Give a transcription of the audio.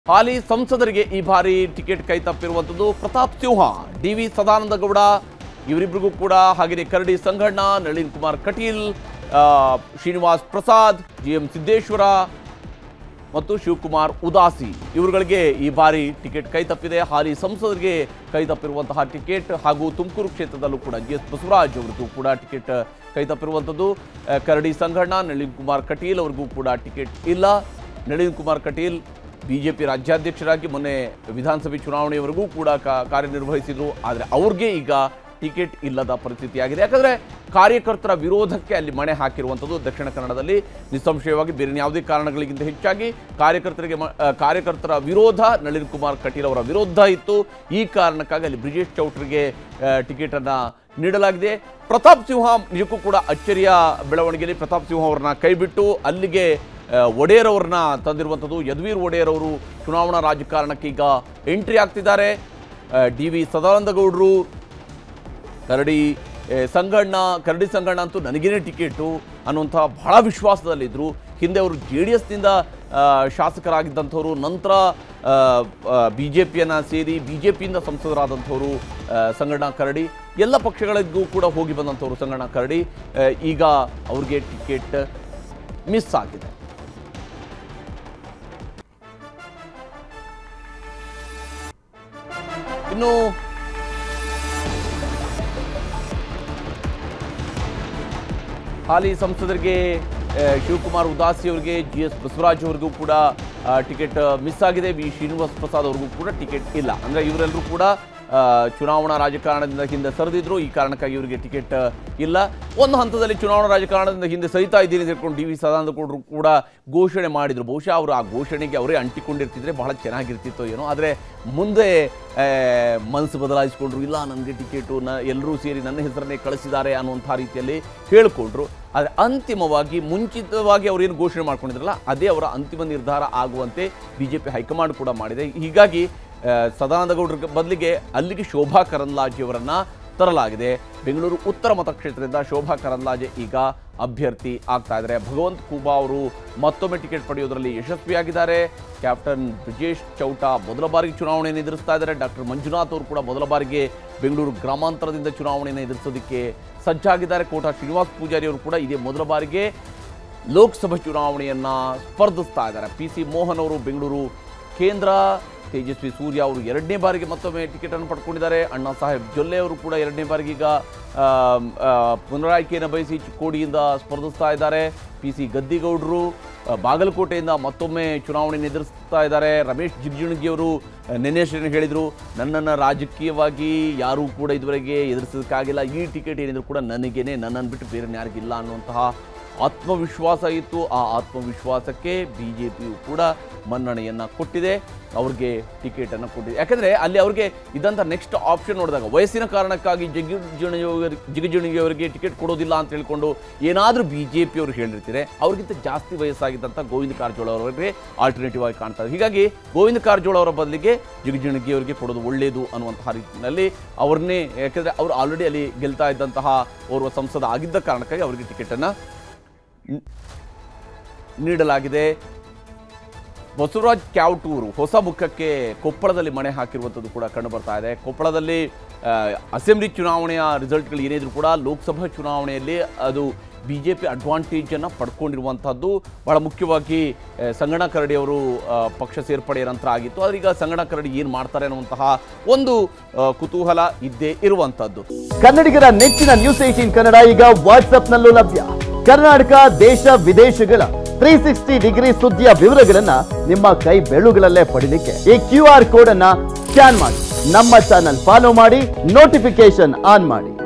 ಹಾಲಿ ಸಂಸದರಿಗೆ ಈ ಬಾರಿ ಟಿಕೆಟ್ ಕೈ ತಪ್ಪಿರುವಂಥದ್ದು ಪ್ರತಾಪ್ ಸಿಂಹ ಡಿ ವಿ ಸದಾನಂದ ಗೌಡ ಇವರಿಬ್ಬರಿಗೂ ಕೂಡ ಹಾಗೆಯೇ ಕರಡಿ ಸಂಗಣ್ಣ ನಳಿನ್ ಕುಮಾರ್ ಕಟೀಲ್ ಆ, ಶ್ರೀನಿವಾಸ್ ಪ್ರಸಾದ್ ಜಿ ಎಂ ಸಿದ್ದೇಶ್ವರ ಮತ್ತು ಶಿವಕುಮಾರ್ ಉದಾಸಿ ಇವರುಗಳಿಗೆ ಈ ಬಾರಿ ಟಿಕೆಟ್ ಕೈ ತಪ್ಪಿದೆ ಹಾಲಿ ಸಂಸದರಿಗೆ ಕೈ ತಪ್ಪಿರುವಂತಹ ಟಿಕೆಟ್ ಹಾಗೂ ತುಮಕೂರು ಕ್ಷೇತ್ರದಲ್ಲೂ ಕೂಡ ಜಿ ಎಸ್ ಬಸವರಾಜ್ ಅವರಿಗೂ ಕೂಡ ಟಿಕೆಟ್ ಕೈ ತಪ್ಪಿರುವಂಥದ್ದು ಆ, ಕರಡಿ ಸಂಗಣ್ಣ ನಳಿನ್ ಕುಮಾರ್ ಕಟೀಲ್ ಅವರಿಗೂ ಕೂಡ ಟಿಕೆಟ್ ಇಲ್ಲ ನಳಿನ್ ಕುಮಾರ್ ಕಟೀಲ್ ಬಿಜೆಪಿ ರಾಜ್ಯಾಧ್ಯಕ್ಷರಾಗಿ ಮೊನ್ನೆ ವಿಧಾನಸಭೆ ಚುನಾವಣೆಯವರೆಗೂ ಕೂಡ ಕಾ- ಕಾರ್ಯನಿರ್ವಹಿಸಿದ್ರು ಆದರೆ ಅವ್ರಿಗೆ ಈಗ ಟಿಕೆಟ್ ಇಲ್ಲದ ಪರಿಸ್ಥಿತಿಯಾಗಿದೆ ಯಾಕಂದ್ರೆ ಕಾರ್ಯಕರ್ತರ ವಿರೋಧಕ್ಕೆ ಅಲ್ಲಿ ಮಣೆ ಹಾಕಿರುವಂಥದ್ದು ದಕ್ಷಿಣ ಕನ್ನಡದಲ್ಲಿ ನಿಸ್ಸಂಶಯವಾಗಿ ಬೇರೆ ಯಾವುದೇ ಕಾರಣಗಳಿಗಿಂತ ಹೆಚ್ಚಾಗಿ ಕಾರ್ಯಕರ್ತರಿಗೆ ಮ- ಆ, ಕಾರ್ಯಕರ್ತರ ವಿರೋಧ ನಳಿನ್ ಕುಮಾರ್ ಕಟೀಲ್ ಅವರ ವಿರೋಧ ಇತ್ತು ಈ ಕಾರಣಕ್ಕಾಗಿ ಅಲ್ಲಿ ಬ್ರಿಜೇಶ್ ಚೌಟ್ರಿಗೆ ಟಿಕೆಟ್ ಅನ್ನ ನೀಡಲಾಗಿದೆ ಪ್ರತಾಪ್ ಸಿಂಹ ನಿಜಕ್ಕೂ ಕೂಡ ಅಚ್ಚರಿಯ ಬೆಳವಣಿಗೆಯಲ್ಲಿ ಪ್ರತಾಪ್ ಸಿಂಹ ಅವರನ್ನ ಕೈಬಿಟ್ಟು ಅಲ್ಲಿಗೆ ಆ, ಒಡೆಯರ್ ಅವ್ರನ್ನ ತಂದಿರುವಂಥದ್ದು ಯದುವೀರ್ ಒಡೆಯರ್ ಅವರು ಚುನಾವಣಾ ರಾಜಕಾರಣಕ್ಕೆ ಈಗ ಎಂಟ್ರಿ ಆಗ್ತಿದ್ದಾರೆ ಡಿ ವಿ ಸದಾನಂದ ಗೌಡರು ಕರಡಿ ಏ, ಸಂಗಣ್ಣ ಕರಡಿ ಸಂಗಣ್ಣ ಅಂತೂ ನನಗೇನೆ ಟಿಕೆಟು ಅನ್ನುವಂಥ ಬಹಳ ವಿಶ್ವಾಸದಲ್ಲಿದ್ದರು ಹಿಂದೆ ಅವರು ಜೆ ಡಿ ಎಸ್ನಿಂದ ಶಾಸಕರಾಗಿದ್ದಂಥವ್ರು ನಂತರ ಬಿ ಜೆ ಪಿಯನ್ನು ಸೇರಿ ಬಿ ಜೆ ಪಿಯಿಂದ ಸಂಸದರಾದಂಥವರು ಆ, ಸಂಗಣ್ಣ ಕರಡಿ ಎಲ್ಲ ಪಕ್ಷಗಳಿಗೂ ಕೂಡ ಹೋಗಿ ಬಂದಂಥವ್ರು ಸಂಗಣ್ಣ ಕರಡಿ ಆ, ಈಗ ಅವ್ರಿಗೆ ಟಿಕೆಟ್ ಮಿಸ್ ಆಗಿದೆ ಇನ್ನು ಹಾಲಿ ಸಂಸದರಿಗೆ ಆ, ಶಿವಕುಮಾರ್ ಉದಾಸಿ ಅವರಿಗೆ ಜಿ ಎಸ್ ಬಸವರಾಜ್ ಅವರಿಗೂ ಕೂಡ ಆ, ಟಿಕೆಟ್ ಮಿಸ್ ಆಗಿದೆ ವಿ ಶ್ರೀನಿವಾಸ್ ಪ್ರಸಾದ್ ಅವ್ರಿಗೂ ಕೂಡ ಟಿಕೆಟ್ ಇಲ್ಲ ಅಂದರೆ ಇವರೆಲ್ಲರೂ ಕೂಡ ಆ, ಚುನಾವಣಾ ರಾಜಕಾರಣದಿಂದ ಹಿಂದೆ ಸರಿದಿದ್ರು ಈ ಕಾರಣಕ್ಕಾಗಿ ಇವರಿಗೆ ಟಿಕೆಟ್ ಇಲ್ಲ ಒಂದು ಹಂತದಲ್ಲಿ ಚುನಾವಣಾ ರಾಜಕಾರಣದಿಂದ ಹಿಂದೆ ಸರಿತಾ ಇದ್ದೀನಿ ಅಂತ ಹೇಳ್ಕೊಂಡು ಡಿ ವಿ ಸದಾನಂದ ಗೌಡರು ಕೂಡ ಘೋಷಣೆ ಮಾಡಿದ್ರು ಬಹುಶಃ ಅವರು ಆ ಘೋಷಣೆಗೆ ಅವರೇ ಅಂಟಿಕೊಂಡಿರ್ತಿದ್ರೆ ಬಹಳ ಚೆನ್ನಾಗಿರ್ತಿತ್ತೋ ಏನೋ ಆದರೆ ಮುಂದೆ ಆ, ಮನಸ್ಸು ಬದಲಾಯಿಸಿಕೊಂಡ್ರು ಇಲ್ಲ ನನಗೆ ಟಿಕೆಟು ನ ಎಲ್ಲರೂ ಸೇರಿ ನನ್ನ ಹೆಸರನ್ನೇ ಕಳಿಸಿದ್ದಾರೆ ಅನ್ನುವಂಥ ರೀತಿಯಲ್ಲಿ ಹೇಳಿಕೊಂಡ್ರು ಆದರೆ ಅಂತಿಮವಾಗಿ ಮುಂಚಿತವಾಗಿ ಅವರೇನು ಘೋಷಣೆ ಮಾಡ್ಕೊಂಡಿದ್ರಲ್ಲ ಅದೇ ಅವರ ಅಂತಿಮ ನಿರ್ಧಾರ ಆಗುವಂತೆ ಬಿ ಜೆ ಪಿ ಹೈಕಮಾಂಡ್ ಕೂಡ ಮಾಡಿದೆ ಹೀಗಾಗಿ ಆ, ಸದಾನಂದ ಗೌಡರ ಬದಲಿಗೆ ಅಲ್ಲಿಗೆ ಶೋಭಾ ಕರಂದ್ಲಾಜೆ ಅವರನ್ನ ತರಲಾಗಿದೆ ಬೆಂಗಳೂರು ಉತ್ತರ ಮತಕ್ಷೇತ್ರದಿಂದ ಶೋಭಾ ಕರಂದ್ಲಾಜೆ ಈಗ ಅಭ್ಯರ್ಥಿ ಆಗ್ತಾ ಇದ್ದಾರೆ ಭಗವಂತ್ ಖೂಬಾ ಅವರು ಮತ್ತೊಮ್ಮೆ ಟಿಕೆಟ್ ಪಡೆಯೋದರಲ್ಲಿ ಯಶಸ್ವಿಯಾಗಿದ್ದಾರೆ ಕ್ಯಾಪ್ಟನ್ ಬ್ರಿಜೇಶ್ ಚೌಟ ಮೊದಲ ಬಾರಿಗೆ ಚುನಾವಣೆಯನ್ನು ಎದುರಿಸ್ತಾ ಇದ್ದಾರೆ ಡಾಕ್ಟರ್ ಮಂಜುನಾಥ್ ಅವರು ಕೂಡ ಮೊದಲ ಬಾರಿಗೆ ಬೆಂಗಳೂರು ಗ್ರಾಮಾಂತರದಿಂದ ಚುನಾವಣೆಯನ್ನು ಎದುರಿಸೋದಕ್ಕೆ ಸಜ್ಜಾಗಿದ್ದಾರೆ ಕೋಟಾ ಶ್ರೀನಿವಾಸ್ ಪೂಜಾರಿ ಅವರು ಕೂಡ ಇದೇ ಮೊದಲ ಬಾರಿಗೆ ಲೋಕಸಭಾ ಚುನಾವಣೆಯನ್ನ ಸ್ಪರ್ಧಿಸ್ತಾ ಇದ್ದಾರೆ ಪಿ ಸಿ ಮೋಹನ್ ಅವರು ಬೆಂಗಳೂರು ಕೇಂದ್ರ ತೇಜಸ್ವಿ ಸೂರ್ಯ ಅವರು ಎರಡನೇ ಬಾರಿಗೆ ಮತ್ತೊಮ್ಮೆ ಟಿಕೆಟ್ ಅನ್ನು ಪಡ್ಕೊಂಡಿದ್ದಾರೆ ಅಣ್ಣಾ ಸಾಹೇಬ್ ಜೊಲ್ಲೆ ಅವರು ಕೂಡ ಎರಡನೇ ಬಾರಿಗೆ ಈಗ ಆಮ್, ಆ, ಪುನರಾಯ್ಕೆಯನ್ನು ಬಯಸಿ ಚಿಕ್ಕೋಡಿಯಿಂದ ಸ್ಪರ್ಧಿಸ್ತಾ ಇದ್ದಾರೆ ಪಿ ಸಿ ಗದ್ದಿಗೌಡರು ಆ, ಬಾಗಲಕೋಟೆಯಿಂದ ಮತ್ತೊಮ್ಮೆ ಚುನಾವಣೆಯನ್ನು ಎದುರಿಸ್ತಾ ಇದ್ದಾರೆ ರಮೇಶ್ ಜಿಗಜಿಣಗಿ ಅವರು ನಿನ್ನೆ ಅಷ್ಟೇ ಹೇಳಿದರು ನನ್ನನ್ನು ರಾಜಕೀಯವಾಗಿ ಯಾರೂ ಕೂಡ ಇದುವರೆಗೆ ಎದುರಿಸೋದಕ್ಕಾಗಿಲ್ಲ ಈ ಟಿಕೆಟ್ ಏನಿದ್ರು ಕೂಡ ನನಗೇನೆ ನನ್ನನ್ನು ಬಿಟ್ಟು ಬೇರೆ ಯಾರಿಗಿಲ್ಲ ಅನ್ನುವಂತಹ ಆತ್ಮವಿಶ್ವಾಸ ಇತ್ತು ಆ ಆತ್ಮವಿಶ್ವಾಸಕ್ಕೆ ಬಿ ಜೆ ಪಿಯು ಕೂಡ ಮನ್ನಣೆಯನ್ನು ಕೊಟ್ಟಿದೆ ಅವ್ರಿಗೆ ಟಿಕೆಟನ್ನು ಕೊಟ್ಟಿದೆ ಯಾಕಂದರೆ ಅಲ್ಲಿ ಅವ್ರಿಗೆ ಇದ್ದಂಥ ನೆಕ್ಸ್ಟ್ ಆಪ್ಷನ್ ನೋಡಿದಾಗ ವಯಸ್ಸಿನ ಕಾರಣಕ್ಕಾಗಿ ಜಿಗಜಿಣಿಯವರಿಗೆ ಜಿಗಜಿಣಿಯವರಿಗೆ ಟಿಕೆಟ್ ಕೊಡೋದಿಲ್ಲ ಅಂತ ಹೇಳ್ಕೊಂಡು ಏನಾದರೂ ಬಿ ಜೆ ಪಿಯವರು ಹೇಳಿರ್ತಾರೆ ಅವ್ರಿಗಿಂತ ಜಾಸ್ತಿ ವಯಸ್ಸಾಗಿದ್ದಂಥ ಗೋವಿಂದ ಕಾರಜೋಳ ಅವರಿಗೆ ಆಲ್ಟರ್ನೇಟಿವ್ ಆಗಿ ಕಾಣ್ತಾರೆ ಹೀಗಾಗಿ ಗೋವಿಂದ ಕಾರಜೋಳ ಅವರ ಬದಲಿಗೆ ಜಿಗಜಿಣಗಿ ಅವರಿಗೆ ಕೊಡೋದು ಒಳ್ಳೆಯದು ಅನ್ನುವಂತಹ ರೀತಿಯಲ್ಲಿ ಅವ್ರನ್ನೇ ಯಾಕಂದರೆ ಅವರು ಆಲ್ರೆಡಿ ಅಲ್ಲಿ ಗೆಲ್ತಾ ಇದ್ದಂತಹ ಓರ್ವ ಸಂಸದ ಆಗಿದ್ದ ಕಾರಣಕ್ಕಾಗಿ ಅವರಿಗೆ ಟಿಕೆಟನ್ನು ನೀಡಲಾಗಿದೆ ಬಸವರಾಜ್ ಕ್ಯಾವಟೂರು ಹೊಸ ಮುಖಕ್ಕೆ ಕೊಪ್ಪಳದಲ್ಲಿ ಮಣೆ ಹಾಕಿರುವಂಥದ್ದು ಕೂಡ ಕಂಡು ಬರ್ತಾ ಇದೆ ಕೊಪ್ಪಳದಲ್ಲಿ ಆ, ಅಸೆಂಬ್ಲಿ ಚುನಾವಣೆಯ ರಿಸಲ್ಟ್ಗಳು ಏನಿದ್ರು ಕೂಡ ಲೋಕಸಭಾ ಚುನಾವಣೆಯಲ್ಲಿ ಅದು ಬಿ ಜೆ ಪಿ ಅಡ್ವಾಂಟೇಜನ್ನು ಪಡ್ಕೊಂಡಿರುವಂಥದ್ದು ಬಹಳ ಮುಖ್ಯವಾಗಿ ಆ, ಸಂಗಣ್ಣ ಕರಡಿ ಅವರು ಆ, ಪಕ್ಷ ಸೇರ್ಪಡೆಯ ನಂತರ ಆಗಿತ್ತು ಆದರೆ ಈಗ ಸಂಗಣ್ಣ ಕರಡಿ ಏನು ಮಾಡ್ತಾರೆ ಅನ್ನುವಂತಹ ಒಂದು ಆ, ಕುತೂಹಲ ಇದ್ದೇ ಇರುವಂಥದ್ದು ಕನ್ನಡಿಗರ ನೆಚ್ಚಿನ ನ್ಯೂಸ್ ಏಟೀನ್ ಕನ್ನಡ ಈಗ ವಾಟ್ಸ್ಆಪ್ನಲ್ಲೂ ಲಭ್ಯ ಕರ್ನಾಟಕ ದೇಶ ವಿದೇಶಗಳ ತ್ರೀ ಸಿಕ್ಸ್ಟಿ ಡಿಗ್ರಿ ಸುದ್ದಿಯ ವಿವರಗಳನ್ನ ನಿಮ್ಮ ಕೈ ಬೆಳುಗಳಲ್ಲೇ ಪಡಿಲಿಕ್ಕೆ ಈ ಕ್ಯೂ ಆರ್ ಕೋಡ್ ಅನ್ನ ಸ್ಕ್ಯಾನ್ ಮಾಡಿ ನಮ್ಮ ಚಾನಲ್ ಫಾಲೋ ಮಾಡಿ ನೋಟಿಫಿಕೇಶನ್ ಆನ್ ಮಾಡಿ